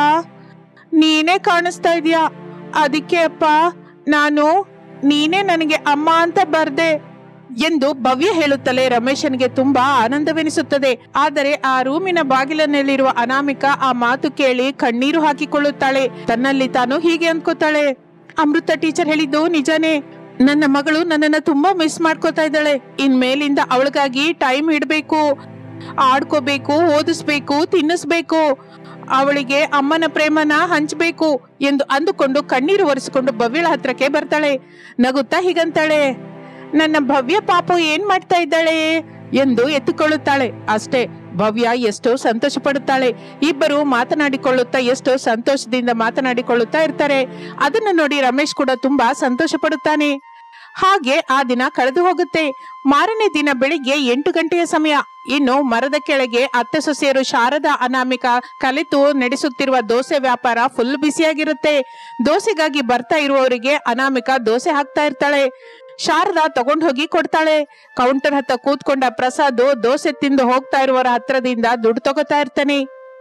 [SPEAKER 1] ನೀನೇ ಕಾಣಿಸ್ತಾ ಇದೀಯ ಅದಕ್ಕೆ ಅಪ್ಪ ನಾನು ನೀನೇ ನನಗೆ ಅಮ್ಮ ಅಂತ ಬರ್ದೆ ಎಂದು ಭವ್ಯ ಹೇಳುತ್ತಲೇ ರಮೇಶನ್ಗೆ ತುಂಬಾ ಆನಂದವೆನಿಸುತ್ತದೆ ಆದರೆ ಆ ರೂಮಿನ ಬಾಗಿಲಿನಲ್ಲಿರುವ ಅನಾಮಿಕಾ ಆ ಮಾತು ಕೇಳಿ ಕಣ್ಣೀರು ಹಾಕಿಕೊಳ್ಳುತ್ತಾಳೆ ತನ್ನಲ್ಲಿ ತಾನು ಹೀಗೆ ಅನ್ಕೋತಾಳೆ ಅಮೃತ ಟೀಚರ್ ಹೇಳಿದ್ದು ನಿಜಾನೇ ನನ್ನ ಮಗಳು ನನ್ನನ್ನ ತುಂಬಾ ಮಿಸ್ ಮಾಡ್ಕೋತಾ ಇದ್ದಾಳೆ ಇನ್ಮೇಲಿಂದ ಅವಳಿಗಾಗಿ ಟೈಮ್ ಇಡ್ಬೇಕು ಆಡ್ಕೋಬೇಕು ಓದಿಸ್ಬೇಕು ತಿನ್ನಿಸ್ಬೇಕು ಅವಳಿಗೆ ಅಮ್ಮನ ಪ್ರೇಮನ ಹಂಚ್ಬೇಕು ಎಂದು ಅಂದುಕೊಂಡು ಕಣ್ಣೀರು ಒರೆಸಿಕೊಂಡು ಭವ್ಯಳ ಹತ್ರಕ್ಕೆ ಬರ್ತಾಳೆ ನಗುತ್ತಾ ಹೀಗಂತಾಳೆ ನನ್ನ ಭವ್ಯ ಪಾಪು ಏನ್ ಮಾಡ್ತಾ ಇದ್ದಾಳೆ ಎಂದು ಎತ್ತಿಕೊಳ್ಳುತ್ತಾಳೆ ಅಷ್ಟೇ ಭವ್ಯ ಎಷ್ಟೋ ಸಂತೋಷ ಪಡುತ್ತಾಳೆ ಇಬ್ಬರು ಮಾತನಾಡಿಕೊಳ್ಳುತ್ತಾ ಎಷ್ಟೋ ಸಂತೋಷದಿಂದ ಮಾತನಾಡಿಕೊಳ್ಳುತ್ತಾ ಇರ್ತಾರೆ ಅದನ್ನು ನೋಡಿ ರಮೇಶ್ ಕೂಡ ತುಂಬಾ ಸಂತೋಷ ಪಡುತ್ತಾನೆ ಹಾಗೆ ಆ ದಿನ ಕಳೆದು ಹೋಗುತ್ತೆ ಮಾರನೇ ದಿನ ಬೆಳಿಗ್ಗೆ ಎಂಟು ಗಂಟೆಯ ಸಮಯ ಇನ್ನು ಮರದ ಕೆಳಗೆ ಅತ್ತೆ ಸೊಸೆಯರು ಶಾರದಾ ಅನಾಮಿಕ ಕಲಿತು ನಡೆಸುತ್ತಿರುವ ದೋಸೆ ವ್ಯಾಪಾರ ಫುಲ್ ಬಿಸಿಯಾಗಿರುತ್ತೆ ದೋಸೆಗಾಗಿ ಬರ್ತಾ ಇರುವವರಿಗೆ ಅನಾಮಿಕ ದೋಸೆ ಹಾಕ್ತಾ ಇರ್ತಾಳೆ ಶಾರದಾ ತಗೊಂಡ್ ಹೋಗಿ ಕೊಡ್ತಾಳೆ ಕೌಂಟರ್ ಹತ್ತ ಕೂತ್ಕೊಂಡ ಪ್ರಸಾದ್ ದೋಸೆ ತಿಂದು ಹೋಗ್ತಾ ಇರುವವರ ಹತ್ರದಿಂದ ದುಡ್ಡು ತಗೋತಾ ಇರ್ತಾನೆ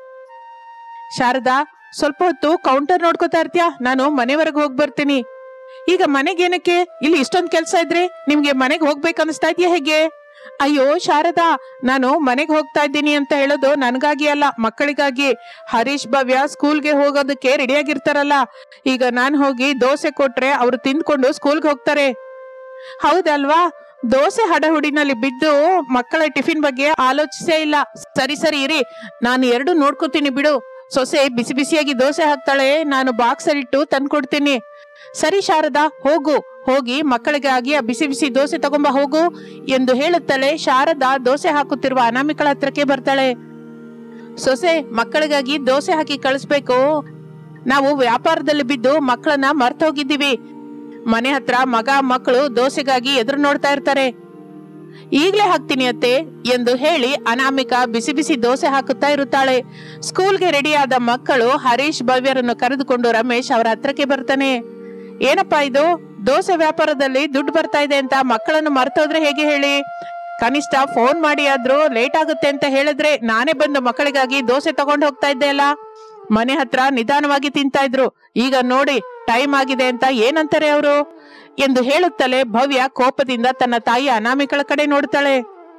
[SPEAKER 1] ಶಾರದಾ ಸ್ವಲ್ಪ ಹೊತ್ತು ಕೌಂಟರ್ ನೋಡ್ಕೋತಾ ಇರ್ತೀಯಾ ನಾನು ಮನೆವರೆಗೆ ಹೋಗಿ ಬರ್ತೀನಿ ಈಗ ಮನೆಗೇನಕ್ಕೆ ಇಲ್ಲಿ ಇಷ್ಟೊಂದ್ ಕೆಲ್ಸ ಇದ್ರೆ ನಿಮ್ಗೆ ಮನೆಗೆ ಹೋಗ್ಬೇಕನ್ನಿಸ್ತಾ ಇದೆಯಾ ಹೇಗೆ ಅಯ್ಯೋ ಶಾರದಾ ನಾನು ಮನೆಗೆ ಹೋಗ್ತಾ ಇದ್ದೀನಿ ಅಂತ ಹೇಳೋದು ನನ್ಗಾಗಿ ಅಲ್ಲ ಮಕ್ಕಳಿಗಾಗಿ ಹರೀಶ್ ಭವ್ಯ ಸ್ಕೂಲ್ಗೆ ಹೋಗೋದಕ್ಕೆ ರೆಡಿಯಾಗಿರ್ತಾರಲ್ಲ ಈಗ ನಾನ್ ಹೋಗಿ ದೋಸೆ ಕೊಟ್ರೆ ಅವ್ರು ತಿಂದ್ಕೊಂಡು ಸ್ಕೂಲ್ಗೆ ಹೋಗ್ತಾರೆ ಹೌದಲ್ವಾ ದೋಸೆ ಹಡಹುಡಿನಲ್ಲಿ ಬಿದ್ದು ಮಕ್ಕಳ ಟಿಫಿನ್ ಬಗ್ಗೆ ಆಲೋಚಿಸೇ ಇಲ್ಲ ಸರಿ ಸರಿ ಇರಿ ನಾನು ಎರಡು ನೋಡ್ಕೋತೀನಿ ಬಿಡು ಸೊಸೆ ಬಿಸಿ ಬಿಸಿಯಾಗಿ ದೋಸೆ ಹಾಕ್ತಾಳೆ ನಾನು ಬಾಕ್ಸ್ ಇಟ್ಟು ತಂದ್ಕೊಡ್ತೀನಿ ಸರಿ ಶಾರದಾ ಹೋಗು ಹೋಗಿ ಮಕ್ಕಳಿಗಾಗಿ ಆ ಬಿಸಿ ಬಿಸಿ ದೋಸೆ ತಗೊಂಬ ಹೋಗು ಎಂದು ಹೇಳುತ್ತಲೇ ಶಾರದಾ ದೋಸೆ ಹಾಕುತ್ತಿರುವ ಅನಾಮಿಕಳ ಹತ್ರಕ್ಕೆ ಬರ್ತಾಳೆ ಸೊಸೆ ಮಕ್ಕಳಿಗಾಗಿ ದೋಸೆ ಹಾಕಿ ಕಳಿಸ್ಬೇಕು ನಾವು ವ್ಯಾಪಾರದಲ್ಲಿ ಬಿದ್ದು ಮಕ್ಕಳನ್ನ ಮರ್ತೋಗಿದ್ದೀವಿ ಮನೆ ಹತ್ರ ಮಗ ಮಕ್ಕಳು ದೋಸೆಗಾಗಿ ಎದುರು ನೋಡ್ತಾ ಇರ್ತಾರೆ ಈಗ್ಲೇ ಹಾಕ್ತೀನಿ ಅತ್ತೆ ಎಂದು ಹೇಳಿ ಅನಾಮಿಕಾ ಬಿಸಿ ಬಿಸಿ ದೋಸೆ ಹಾಕುತ್ತಾ ಇರುತ್ತಾಳೆ ಸ್ಕೂಲ್ಗೆ ರೆಡಿಯಾದ ಮಕ್ಕಳು ಹರೀಶ್ ಭವ್ಯರನ್ನು ಕರೆದುಕೊಂಡು ರಮೇಶ್ ಅವರ ಹತ್ರಕ್ಕೆ ಬರ್ತಾನೆ ಏನಪ್ಪಾ ಇದು ದೋಸೆ ವ್ಯಾಪಾರದಲ್ಲಿ ದುಡ್ಡು ಬರ್ತಾ ಇದೆ ಅಂತ ಮಕ್ಕಳನ್ನು ಮರ್ತೋದ್ರೆ ಹೇಗೆ ಹೇಳಿ ಕನಿಷ್ಠ ಫೋನ್ ಮಾಡಿ ಆದ್ರೂ ಲೇಟ್ ಆಗುತ್ತೆ ಅಂತ ಹೇಳಿದ್ರೆ ನಾನೇ ಬಂದು ಮಕ್ಕಳಿಗಾಗಿ ದೋಸೆ ತಗೊಂಡು ಹೋಗ್ತಾ ಇದ್ದೆ ಅಲ್ಲ ಮನೆ ಹತ್ರ ನಿಧಾನವಾಗಿ ತಿಂತಾ ಇದ್ರು ಈಗ ನೋಡಿ ಟೈಮ್ ಆಗಿದೆ ಅಂತ ಏನಂತಾರೆ ಅವರು ಎಂದು ಹೇಳುತ್ತಲೇ ಭವ್ಯ ಕೋಪದಿಂದ ತನ್ನ ತಾಯಿ ಅನಾಮಿಕಳ ಕಡೆ ನೋಡ್ತಾಳೆ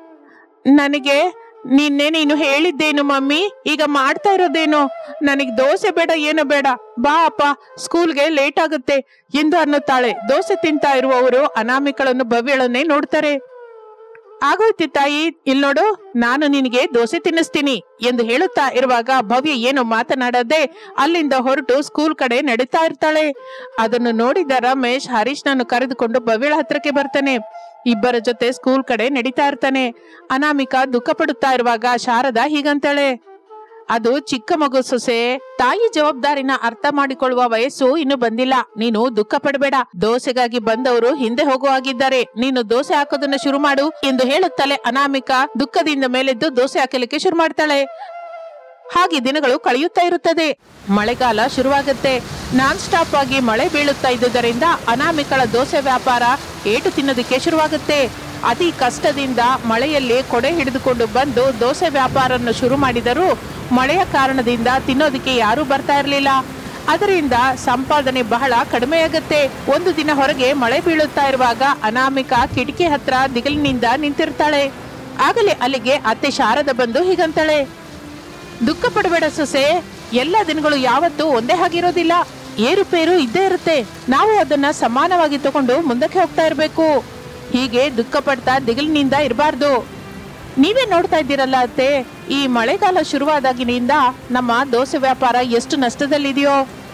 [SPEAKER 1] ನನಗೆ ನಿನ್ನೆ ನೀನು ಹೇಳಿದ್ದೇನು ಮಮ್ಮಿ ಈಗ ಮಾಡ್ತಾ ಇರೋದೇನು ನನಗೆ ದೋಸೆ ಬೇಡ ಏನು ಬೇಡ ಬಾ ಅಪ್ಪ ಸ್ಕೂಲ್ಗೆ ಲೇಟ್ ಆಗುತ್ತೆ ಎಂದು ಅನ್ನುತ್ತಾಳೆ ದೋಸೆ ತಿಂತಾ ಇರುವವರು ಅನಾಮಿಕಳನ್ನು ಭವ್ಯಳನ್ನೇ ನೋಡ್ತಾರೆ ಆಗೋಯ್ತು ತಾಯಿ ಇಲ್ ನೋಡು ನಾನು ನಿನಗೆ ದೋಸೆ ತಿನ್ನಿಸ್ತೀನಿ ಎಂದು ಹೇಳುತ್ತಾ ಇರುವಾಗ ಭವ್ಯ ಏನು ಮಾತನಾಡದೆ ಅಲ್ಲಿಂದ ಹೊರಟು ಸ್ಕೂಲ್ ಕಡೆ ನಡೀತಾ ಇರ್ತಾಳೆ ಅದನ್ನು ನೋಡಿದ ರಮೇಶ್ ಹರೀಶ್ನನ್ನು ಕರೆದುಕೊಂಡು ಭವ್ಯಳ ಹತ್ರಕ್ಕೆ ಬರ್ತಾನೆ ಇಬ್ಬರ ಜೊತೆ ಸ್ಕೂಲ್ ಕಡೆ ನಡೀತಾ ಇರ್ತಾನೆ ಅನಾಮಿಕಾ ದುಃಖ ಪಡುತ್ತಾ ಇರುವಾಗ ಶಾರದಾ ಹೀಗಂತಾಳೆ ಅದು ಚಿಕ್ಕ ಮಗು ಸೊಸೆ ತಾಯಿ ಜವಾಬ್ದಾರಿನ ಅರ್ಥ ಮಾಡಿಕೊಳ್ಳುವ ವಯಸ್ಸು ಇನ್ನು ಬಂದಿಲ್ಲ ನೀನು ದುಃಖ ಪಡಬೇಡ ದೋಸೆಗಾಗಿ ಬಂದವರು ಹಿಂದೆ ಹೋಗುವಾಗಿದ್ದಾರೆ ನೀನು ದೋಸೆ ಹಾಕೋದನ್ನ ಶುರು ಮಾಡು ಎಂದು ಹೇಳುತ್ತಲೇ ಅನಾಮಿಕಾ ದುಃಖದಿಂದ ಮೇಲೆದ್ದು ದೋಸೆ ಹಾಕಲಿಕ್ಕೆ ಶುರು ಮಾಡ್ತಾಳೆ ಹಾಗೆ ದಿನಗಳು ಕಳೆಯುತ್ತಾ ಇರುತ್ತದೆ ಮಳೆಗಾಲ ಶುರುವಾಗುತ್ತೆ ನಾನ್ ಸ್ಟಾಪ್ ಆಗಿ ಮಳೆ ಬೀಳುತ್ತಾ ಇದ್ದುದರಿಂದ ಅನಾಮಿಕಳ ದೋಸೆ ವ್ಯಾಪಾರ ಏಟು ತಿನ್ನೋದಕ್ಕೆ ಶುರುವಾಗುತ್ತೆ ಅತಿ ಕಷ್ಟದಿಂದ ಮಳೆಯಲ್ಲಿ ಕೊಡೆ ಹಿಡಿದುಕೊಂಡು ಬಂದು ದೋಸೆ ವ್ಯಾಪಾರವನ್ನು ಶುರು ಮಾಡಿದರೂ ಮಳೆಯ ಕಾರಣದಿಂದ ತಿನ್ನೋದಕ್ಕೆ ಯಾರೂ ಬರ್ತಾ ಇರಲಿಲ್ಲ ಅದರಿಂದ ಸಂಪಾದನೆ ಬಹಳ ಕಡಿಮೆಯಾಗುತ್ತೆ ಒಂದು ದಿನ ಹೊರಗೆ ಮಳೆ ಬೀಳುತ್ತಾ ಇರುವಾಗ ಅನಾಮಿಕಾ ಕಿಟಕಿ ಹತ್ರ ದಿಗಲಿನಿಂದ ನಿಂತಿರ್ತಾಳೆ ಆಗಲೇ ಅಲ್ಲಿಗೆ ಅತ್ತೆ ಶಾರದ ಬಂದು ಹೀಗಂತಾಳೆ ದುಃಖ ಪಡಬೇಡ ಸೊಸೆ ಎಲ್ಲ ದಿನಗಳು ಯಾವತ್ತೂ ಒಂದೇ ಹಾಗಿರೋದಿಲ್ಲ ಏರುಪೇರು ಇದ್ದೇ ಇರುತ್ತೆ ನಾವು ಅದನ್ನ ಸಮಾನವಾಗಿ ತಗೊಂಡು ಮುಂದಕ್ಕೆ ಹೋಗ್ತಾ ಇರಬೇಕು ಹೀಗೆ ದುಃಖ ಪಡ್ತಾ ದಿಗಿಲಿನಿಂದ ಇರಬಾರ್ದು ನೀವೇ ನೋಡ್ತಾ ಇದ್ದೀರಲ್ಲ ಅತ್ತೆ ಈ ಮಳೆಗಾಲ ಶುರುವಾದಾಗಿನಿಂದ ನಮ್ಮ ದೋಸೆ ವ್ಯಾಪಾರ ಎಷ್ಟು ನಷ್ಟದಲ್ಲಿದೆಯೋ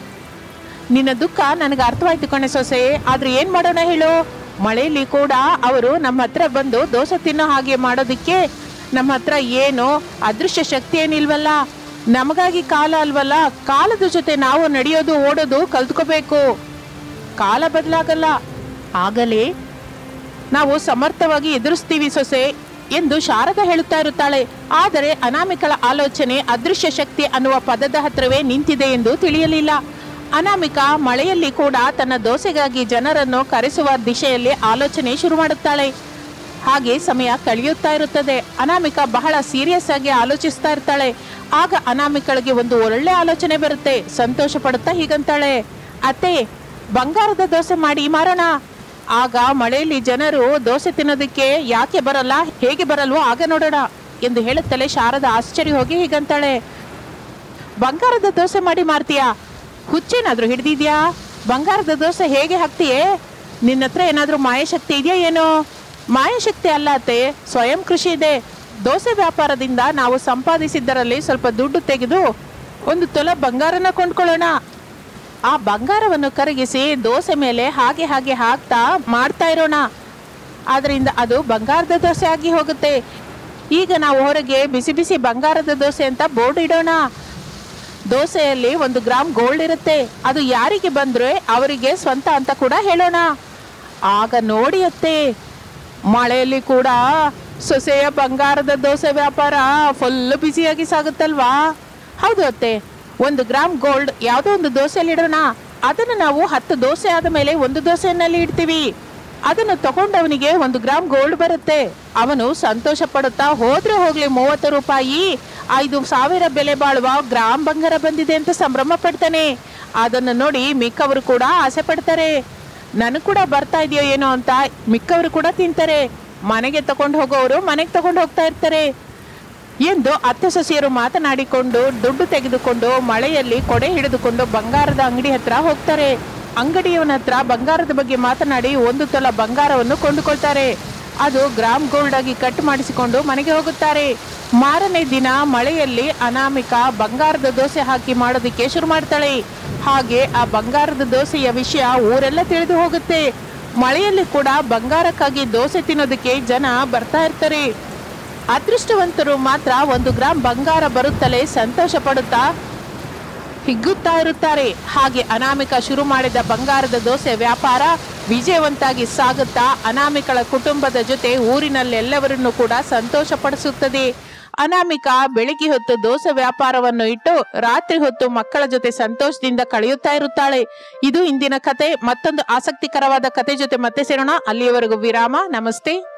[SPEAKER 1] ನಿನ್ನ ದುಃಖ ನನಗೆ ಅರ್ಥವಾಯ್ತು ಕಣೆ ಸೊಸೆ ಆದ್ರೆ ಏನ್ ಮಾಡೋಣ ಹೇಳು ಮಳೆಯಲ್ಲಿ ಕೂಡ ಅವರು ನಮ್ಮ ಹತ್ರ ಬಂದು ದೋಸೆ ತಿನ್ನೋ ಹಾಗೆ ಮಾಡೋದಿಕ್ಕೆ ನಮ್ಮ ಹತ್ರ ಏನು ಅದೃಶ್ಯ ಶಕ್ತಿ ಏನಿಲ್ವಲ್ಲ ನಮಗಾಗಿ ಕಾಲ ಅಲ್ವಲ್ಲ ಕಾಲದ ಜೊತೆ ನಾವು ನಡೆಯೋದು ಓಡೋದು ಕಲ್ತ್ಕೋಬೇಕು ಕಾಲ ಬದಲಾಗಲ್ಲ ಆಗಲೇ ನಾವು ಸಮರ್ಥವಾಗಿ ಎದುರಿಸ್ತೀವಿ ಸೊಸೆ ಎಂದು ಶಾರದಾ ಹೇಳುತ್ತಾ ಇರುತ್ತಾಳೆ ಆದರೆ ಅನಾಮಿಕಳ ಆಲೋಚನೆ ಅದೃಶ್ಯ ಶಕ್ತಿ ಅನ್ನುವ ಪದದ ಹತ್ರವೇ ನಿಂತಿದೆ ಎಂದು ತಿಳಿಯಲಿಲ್ಲ ಅನಾಮಿಕಾ ಮಳೆಯಲ್ಲಿ ಕೂಡ ತನ್ನ ದೋಸೆಗಾಗಿ ಜನರನ್ನು ಕರೆಸುವ ದಿಶೆಯಲ್ಲಿ ಆಲೋಚನೆ ಶುರು ಮಾಡುತ್ತಾಳೆ ಹಾಗೆ ಸಮಯ ಕಳೆಯುತ್ತಾ ಇರುತ್ತದೆ ಅನಾಮಿಕಾ ಬಹಳ ಸೀರಿಯಸ್ ಆಗಿ ಆಲೋಚಿಸ್ತಾ ಇರ್ತಾಳೆ ಆಗ ಅನಾಮಿಕಳಿಗೆ ಒಂದು ಒಳ್ಳೆ ಆಲೋಚನೆ ಬರುತ್ತೆ ಸಂತೋಷ ಪಡುತ್ತಾ ಹೀಗಂತಾಳೆ ಅತ್ತೆ ಬಂಗಾರದ ದೋಸೆ ಮಾಡಿ ಮಾರೋಣ ಆಗ ಮಳೆಯಲ್ಲಿ ಜನರು ದೋಸೆ ತಿನ್ನೋದಕ್ಕೆ ಯಾಕೆ ಬರಲ್ಲ ಹೇಗೆ ಬರಲ್ವೋ ಆಗ ನೋಡೋಣ ಎಂದು ಹೇಳುತ್ತಲೇ ಶಾರದ ಆಶ್ಚರ್ಯ ಹೋಗಿ ಹೀಗಂತಾಳೆ ಬಂಗಾರದ ದೋಸೆ ಮಾಡಿ ಮಾರ್ತೀಯಾ ಹುಚ್ಚೇನಾದ್ರೂ ಹಿಡ್ದಿದ್ಯಾ ಬಂಗಾರದ ದೋಸೆ ಹೇಗೆ ಹಾಕ್ತೀಯೇ ನಿನ್ನ ಹತ್ರ ಏನಾದ್ರೂ ಮಾಯಶಕ್ತಿ ಇದೆಯಾ ಏನೋ ಮಾಯಶಕ್ತಿ ಅಲ್ಲ ಅತ್ತೆ ಸ್ವಯಂ ಕೃಷಿ ಇದೆ ದೋಸೆ ವ್ಯಾಪಾರದಿಂದ ನಾವು ಸಂಪಾದಿಸಿದ್ದರಲ್ಲಿ ಸ್ವಲ್ಪ ದುಡ್ಡು ತೆಗೆದು ಒಂದು ತೊಲ ಬಂಗಾರನ ಕೊಂಡ್ಕೊಳ್ಳೋಣ ಆ ಬಂಗಾರವನ್ನು ಕರಗಿಸಿ ದೋಸೆ ಮೇಲೆ ಹಾಗೆ ಹಾಗೆ ಹಾಕ್ತಾ ಮಾಡ್ತಾ ಇರೋಣ ಆದ್ರಿಂದ ಅದು ಬಂಗಾರದ ದೋಸೆ ಆಗಿ ಹೋಗುತ್ತೆ ಈಗ ನಾವು ಹೊರಗೆ ಬಿಸಿ ಬಿಸಿ ಬಂಗಾರದ ದೋಸೆ ಅಂತ ಬೋರ್ಡ್ ಇಡೋಣ ದೋಸೆಯಲ್ಲಿ ಒಂದು ಗ್ರಾಮ್ ಗೋಲ್ಡ್ ಇರುತ್ತೆ ಅದು ಯಾರಿಗೆ ಬಂದ್ರೆ ಅವರಿಗೆ ಸ್ವಂತ ಅಂತ ಕೂಡ ಹೇಳೋಣ ಆಗ ನೋಡಿ ಅತ್ತೆ ಮಳೆಯಲ್ಲಿ ಕೂಡ ಸೊಸೆಯ ಬಂಗಾರದ ದೋಸೆ ವ್ಯಾಪಾರ ಫುಲ್ ಬಿಸಿಯಾಗಿ ಸಾಗುತ್ತಲ್ವಾ ಹೌದು ಅತ್ತೆ ಒಂದು ಗ್ರಾಮ್ ಗೋಲ್ಡ್ ಯಾವುದೋ ಒಂದು ದೋಸೆಯಲ್ಲಿ ಇಡೋಣ ಅದನ್ನು ನಾವು ಹತ್ತು ದೋಸೆ ಆದ ಮೇಲೆ ಒಂದು ದೋಸೆಯಲ್ಲಿ ಇಡ್ತೀವಿ ಅದನ್ನು ತಗೊಂಡವನಿಗೆ ಒಂದು ಗ್ರಾಮ್ ಗೋಲ್ಡ್ ಬರುತ್ತೆ ಅವನು ಸಂತೋಷ ಪಡುತ್ತಾ ಹೋದ್ರೆ ಹೋಗ್ಲಿ ಮೂವತ್ತು ರೂಪಾಯಿ ಐದು ಸಾವಿರ ಬೆಲೆ ಬಾಳುವ ಗ್ರಾಮ್ ಬಂಗಾರ ಬಂದಿದೆ ಅಂತ ಸಂಭ್ರಮ ಪಡ್ತಾನೆ ಅದನ್ನು ನೋಡಿ ಮಿಕ್ಕವರು ಕೂಡ ಆಸೆ ಪಡ್ತಾರೆ ನನಗೆ ಕೂಡ ಬರ್ತಾ ಇದೆಯೋ ಏನೋ ಅಂತ ಮಿಕ್ಕವರು ಕೂಡ ತಿಂತಾರೆ ಮನೆಗೆ ತಗೊಂಡು ಹೋಗೋರು ಮನೆಗೆ ತಗೊಂಡು ಹೋಗ್ತಾ ಇರ್ತಾರೆ ಎಂದು ಅತ್ತೆ ಸೊಸೆಯರು ಮಾತನಾಡಿಕೊಂಡು ದುಡ್ಡು ತೆಗೆದುಕೊಂಡು ಮಳೆಯಲ್ಲಿ ಕೊಡೆ ಹಿಡಿದುಕೊಂಡು ಬಂಗಾರದ ಅಂಗಡಿ ಹತ್ರ ಹೋಗ್ತಾರೆ ಅಂಗಡಿಯವನ ಹತ್ರ ಬಂಗಾರದ ಬಗ್ಗೆ ಮಾತನಾಡಿ ಒಂದು ತೊಲ ಬಂಗಾರವನ್ನು ಕೊಂಡುಕೊಳ್ತಾರೆ ಅದು ಗ್ರಾಮ್ ಗೋಲ್ಡ್ ಆಗಿ ಕಟ್ ಮಾಡಿಸಿಕೊಂಡು ಮನೆಗೆ ಹೋಗುತ್ತಾರೆ ಮಾರನೇ ದಿನ ಮಳೆಯಲ್ಲಿ ಅನಾಮಿಕಾ ಬಂಗಾರದ ದೋಸೆ ಹಾಕಿ ಮಾಡೋದಕ್ಕೆ ಶುರು ಮಾಡ್ತಾಳೆ ಹಾಗೆ ಆ ಬಂಗಾರದ ದೋಸೆಯ ವಿಷಯ ಊರೆಲ್ಲ ತಿಳಿದು ಹೋಗುತ್ತೆ ಮಳೆಯಲ್ಲಿ ಕೂಡ ಬಂಗಾರಕ್ಕಾಗಿ ದೋಸೆ ತಿನ್ನೋದಕ್ಕೆ ಜನ ಬರ್ತಾ ಇರ್ತಾರೆ ಅದೃಷ್ಟವಂತರು ಮಾತ್ರ ಒಂದು ಗ್ರಾಮ್ ಬಂಗಾರ ಬರುತ್ತಲೇ ಸಂತೋಷ ಪಡುತ್ತಾ ಹಿಗ್ಗುತ್ತಾ ಇರುತ್ತಾರೆ ಹಾಗೆ ಅನಾಮಿಕ ಶುರು ಮಾಡಿದ ಬಂಗಾರದ ದೋಸೆ ವ್ಯಾಪಾರ ವಿಜಯವಂತಾಗಿ ಸಾಗುತ್ತಾ ಅನಾಮಿಕಳ ಕುಟುಂಬದ ಜೊತೆ ಊರಿನಲ್ಲೆಲ್ಲವರನ್ನು ಕೂಡ ಸಂತೋಷ ಪಡಿಸುತ್ತದೆ ಅನಾಮಿಕ ಬೆಳಿಗ್ಗೆ ಹೊತ್ತು ದೋಸೆ ವ್ಯಾಪಾರವನ್ನು ಇಟ್ಟು ರಾತ್ರಿ ಹೊತ್ತು ಮಕ್ಕಳ ಜೊತೆ ಸಂತೋಷದಿಂದ ಕಳೆಯುತ್ತಾ ಇರುತ್ತಾಳೆ ಇದು ಇಂದಿನ ಕತೆ ಮತ್ತೊಂದು ಆಸಕ್ತಿಕರವಾದ ಕತೆ ಜೊತೆ ಮತ್ತೆ ಸೇರೋಣ ಅಲ್ಲಿಯವರೆಗೂ ವಿರಾಮ ನಮಸ್ತೆ